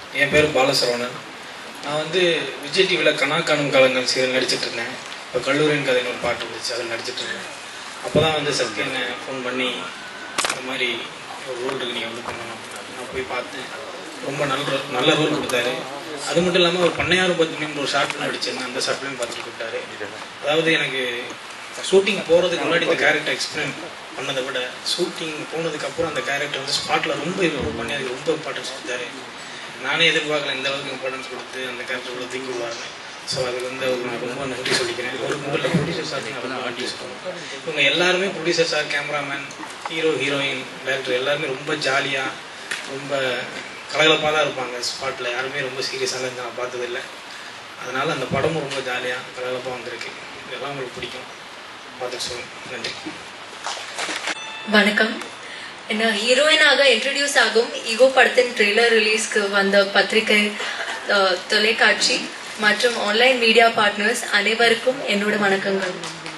என் பேர் பாலசரவணன் நான் வந்து விஜய் டிவியில் கனா காணும் காலங்கள் சீரியல் நடிச்சிட்டு இருந்தேன் இப்போ கல்லூரியின் கதைன்னு ஒரு பாட்டு இருந்துச்சு அதில் நடிச்சிட்டு இருந்தேன் அப்போ தான் வந்து சத்யன் ஃபோன் பண்ணி இந்த மாதிரி ஒரு ரோல் இருக்கு நீங்கள் வந்து பண்ணணும் அப்படின்னாரு. நான் போய் பார்த்தேன் ரொம்ப நல்ல நல்ல ரோல் கொடுத்தாரு அது மட்டும் இல்லாமல் ஒரு பண்ணையாறு பத்தினின்னு ஒரு ஷார்ட் ஃபிலிம் நடிச்சிருந்தேன் அந்த ஷார்ட் ஃபிலிம் பார்த்துட்டு கொடுத்தாரு அதாவது எனக்கு ஷூட்டிங் போகிறதுக்கு முன்னாடி இந்த கேரக்டர் எக்ஸ்பிளைன் பண்ணதை விட ஷூட்டிங் போனதுக்கு அப்புறம் அந்த கேரக்டர் வந்து ஸ்பாட்டில் ரொம்ப இம்ப்ரூவ் பண்ணி அதுக்கு ரொம்ப இம்பார்ட்டன்ஸ் கொடுத்தாரு நானே எதிர்பார்க்கல இந்த அளவுக்கு இம்பார்ட்டன்ஸ் கொடுத்து அந்த கேரக்டர் இவ்வளோ தூக்கி விடுவாருன்னு ஸோ அதுக்கு வந்து அவருக்கு நான் ரொம்ப நன்றி சொல்லிக்கிறேன் ஒரு முதல்ல ப்ரொடியூசர் சார்ட்டையும் நான் ரொம்ப நன்றி சொல்லுவேன் இவங்க எல்லாருமே producer sir cameraman hero heroine director எல்லாருமே ரொம்ப ஜாலியாக ரொம்ப கலகலப்பாக தான் இருப்பாங்க ஸ்பாட்டில் யாருமே ரொம்ப சீரியஸாக இருந்து நான் பார்த்ததில்லை அதனால் அந்த படமும் ரொம்ப ஜாலியாக கலகலப்பாக வந்திருக்கு இதெல்லாம் உங்களுக்கு பிடிக்கும் பார்த்துட்டு சொல்லுங்கள் நன்றி வணக்கம் என்ன ஹீரோயினாக இன்ட்ரடியூஸ் ஆகும் ஈகோ படத்தின் ட்ரெய்லர் ரிலீஸ்க்கு வந்த பத்திரிகை அஹ், தொலைக்காட்சி மற்றும் ஆன்லைன் மீடியா பார்ட்னர்ஸ் அனைவருக்கும் என்னோட வணக்கங்கள்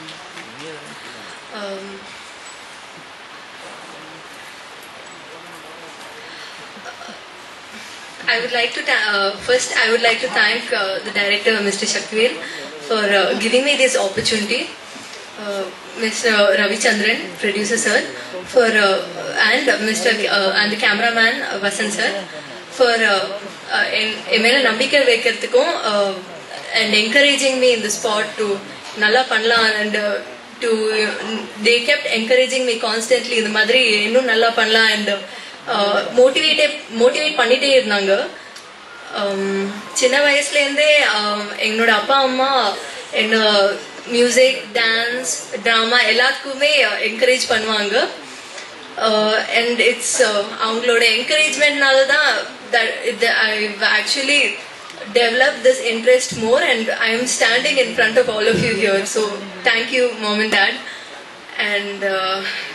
Um, I would like to ta- uh, first I would like to thank uh, the director Mr. Shaktivel for uh, giving me this opportunity. Uh, Mr. Ravi Chandran, producer sir, for uh, and Mr. Uh, and the cameraman uh, Vasan sir for uh, uh, என் என் மேல நம்பிக்கை வைக்கிறதுக்கும் uh, and encouraging me in the spot to நல்லா பண்ணலாம் and uh, to they kept encouraging me constantly இந்த மாதிரி இன்னும் நல்லா பண்ணலாம் and மோட்டிவேட்டே மோட்டிவேட் பண்ணிட்டே இருந்தாங்க um, சின்ன வயசுலேருந்தே um, என்னோட அப்பா அம்மா என்ன மியூசிக் டான்ஸ் ட்ராமா எல்லாத்துக்குமே என்கரேஜ் பண்ணுவாங்க அண்ட் இட்ஸ் அவங்களோட என்கரேஜ்மெண்ட்னால தான் I actually develop this interest more and I am standing in front of all of you here. So thank you, mom and dad. And uh,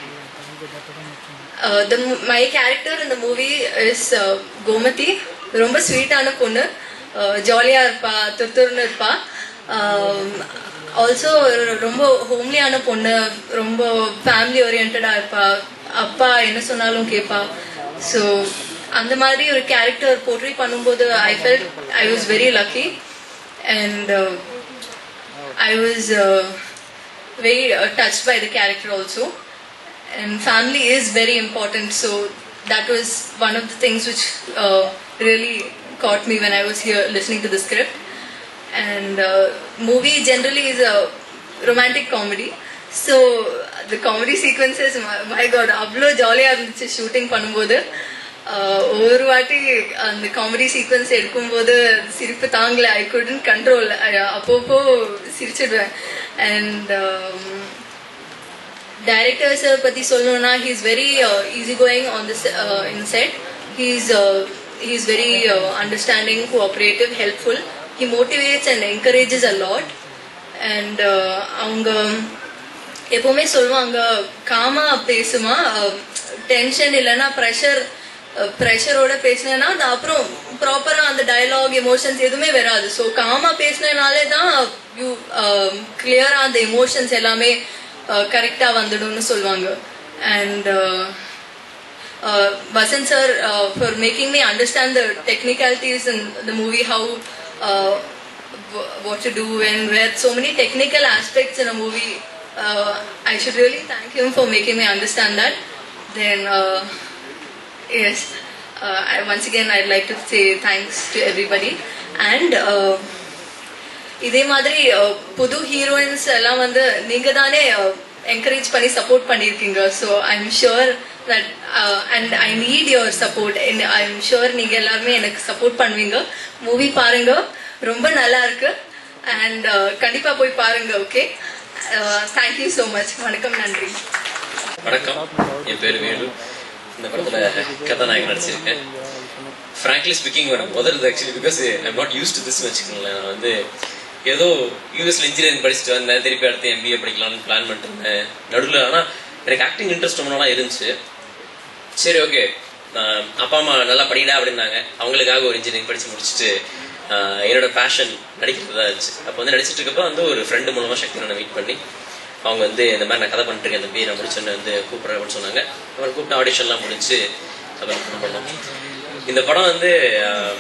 uh, the my character in the movie is uh, Gomati. ரொம்ப ஸ்வீட்டான பொண்ணு ஜாலியாக இருப்பா துருத்துருன்னு இருப்பா also ரொம்ப ஹோம்லியான பொண்ணு ரொம்ப family ஓரியன்டாக இருப்பா அப்பா என்ன சொன்னாலும் கேட்பா ஸோ அந்த மாதிரி ஒரு கேரக்டர் போர்ட்ரி பண்ணும்போது I felt I was very lucky and I was very touched by the character also and family is very important so that was one of the things which uh, really caught me when i was here listening to the script and uh, movie generally is a romantic comedy so the comedy sequences my, my god அவ்வளோ ஜாலியாக இருந்துச்சு shooting பண்ணும்போது uh, ஒவ்வொரு வாட்டி அந்த comedy sequence எடுக்கும்போது சிரிப்பு தாங்கல ஐ குடன் கண்ட்ரோல் அப்பப்போ சிரிச்சிடுவேன் அண்ட் டைரக்டர் சார் பத்தி சொல்லணும்னா he is very easy going on this in set he is he is very understanding cooperative helpful he motivates and encourages a lot and அவங்க எப்பவுமே சொல்லுவாங்க gamma பேசுமா டென்ஷன் இல்லைன்னா pressure ப்ரெஷரோட பேசினேன்னா அது அப்புறம் ப்ராப்பரா அந்த டயலாக் எமோஷன்ஸ் எதுவுமே வராது ஸோ காமா பேசினாலே தான் யூ கிளியரா அந்த எமோஷன்ஸ் எல்லாமே கரெக்டா வந்துடும்னு சொல்லுவாங்க and Vasanth sir for making me understand the technicalities in the movie how what to do and where so many technical aspects in a movie uh, I should really thank him for making me understand that then uh, yes uh, I, once again I'd like to say thanks to everybody and uh, இதே மாதிரி புது heroines எல்லாம் வந்து நீங்க தானே encourage பண்ணி support பண்ணியிருக்கீங்க so I am sure that and I need your support I am sure நீங்க எல்லாருமே எனக்கு சப்போர்ட் பண்ணுவீங்க மூவி பாருங்க ரொம்ப நல்லா இருக்கு அண்ட் கண்டிப்பா போய் பாருங்க ஓகே தேங்க்யூ ஸோ மச் வணக்கம் நன்றி வணக்கம் என் பேர் வேலு இந்த படத்துல கதாநாயகன் நடிச்சிருக்கேன் ஃப்ராங்க்லி ஸ்பீக்கிங் எனக்கு உதறது actually because I'm not use to this வச்சுக்கோங்களேன் நான் வந்து ஏதோ யூஎஸ்ல இன்ஜினியரிங் படிச்சுட்டு வந்தேன் திருப்பி அடுத்து எம்பிஏ படிக்கலாம்னு பிளான் பண்ணிட்டு இருந்தேன் நடுவில் ஆனால் எனக்கு ஆக்டிங் இன்ட்ரெஸ்ட் ரொம்ப நாளாக இருந்துச்சு சரி ஓகே அப்பா அம்மா நல்லா படிக்கடா அப்படின்னாங்க அவங்களுக்காக ஒரு இன்ஜினியரிங் படிச்சு முடிச்சுட்டு என்னோட பேஷன் நடிக்கிறது தான் இருந்துச்சு அப்போ வந்து நடிச்சிட்டு இருக்கப்போ வந்து ஒரு ஃப்ரெண்டு மூலமாக சக்தி நான் மீட் பண்ணி அவங்க வந்து இந்த மாதிரி நான் கதை பண்ணிட்டு இருக்கேன் தம்பி நான் முடிச்சோன்னு வந்து கூப்பிட்றேன் அப்படின்னு சொன்னாங்க அப்புறம் கூப்பிட்டு ஆடிஷன்லாம் முடிச்சு அப்புறம் படம் பண்ணோம் இந்த படம் வந்து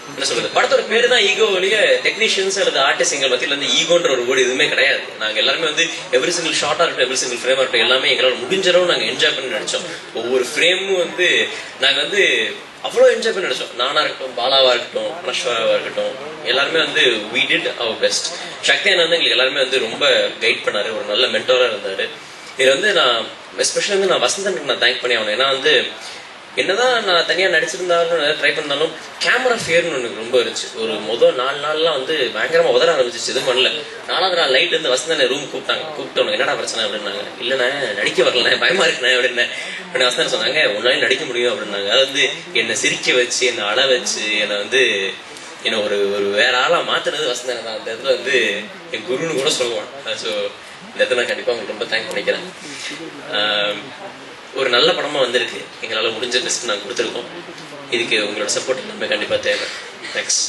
என்ன சொல்றது படத்தோட பேரு தான் ஈகோ ஒழிய டெக்னீஷியன்ஸ் அல்லது ஆர்டிஸ்ட் எங்கள் மத்தியில் வந்து ஈகோன்ற ஒரு வேர்டு எதுவுமே கிடையாது நாங்க எல்லாருமே வந்து எவ்ரி சிங்கிள் ஷார்ட்டா இருக்கட்டும் எவ்ரி சிங்கிள் ஃப்ரேமா இருக்கட்டும் எல்லாமே எங்களால் முடிஞ்ச அளவு நாங்க என்ஜாய் பண்ணி நடிச்சோம் ஒவ்வொரு ஃப்ரேமும் வந்து நாங்க வந்து அவ்வளோ என்ஜாய் பண்ணி நடிச்சோம் நானா இருக்கட்டும் பாலாவா இருக்கட்டும் அனஸ்வராவா இருக்கட்டும் எல்லாருமே வந்து we did our best Sakthi அண்ணா வந்து எங்களுக்கு எல்லாருமே வந்து ரொம்ப கைட் பண்ணாரு ஒரு நல்ல மென்டோரா இருந்தாரு இதுல வந்து நான் எஸ்பெஷலி வந்து நான் வசந்தனுக்கு நான் தேங்க் பண்ணி ஆகணும் ஏன்னா வந்து என்னதான் நான் தனியா நடிச்சிருந்தாலும் ட்ரை பண்ணாலும் கேமரா ஃபியர்னு ஒன்று ரொம்ப இருந்துச்சு ஒரு முதல் நாலு நாள்லாம் வந்து பயங்கரமா உதற ஆரம்பிச்சிச்சு எதுவும் பண்ணல நாலாவது நாள் லைட் வந்து வசந்தனை ரூம் கூப்பிட்டாங்க கூப்பிட்டு உனக்கு என்னடா பிரச்சனை அப்படின்னாங்க இல்லைண்ணே நடிக்க வரல பயமா இருக்குண்ணே அப்படின்னு உடனே வசந்தன் சொன்னாங்க உன்னால நடிக்க முடியும் அப்படின்னாங்க அது வந்து என்னை சிரிக்க வச்சு என்னை அழ வச்சு என்னை வந்து என்ன ஒரு ஒரு வேற ஆளா மாத்துனது வசந்தன் தான் அந்த இடத்துல வந்து என் குருன்னு கூட சொல்லுவான் ஸோ இந்த இடத்துல நான் கண்டிப்பா உங்களுக்கு ரொம்ப தேங்க் பண்ணிக்கிறேன் ஆம், ஒரு நல்ல படமா வந்திருக்கு எங்களால முடிஞ்ச பெஸ்ட் நாங்க கொடுத்துருக்கோம் இதுக்கு உங்களோட சப்போர்ட் எல்லாமே கண்டிப்பா தேவை தேங்க்ஸ்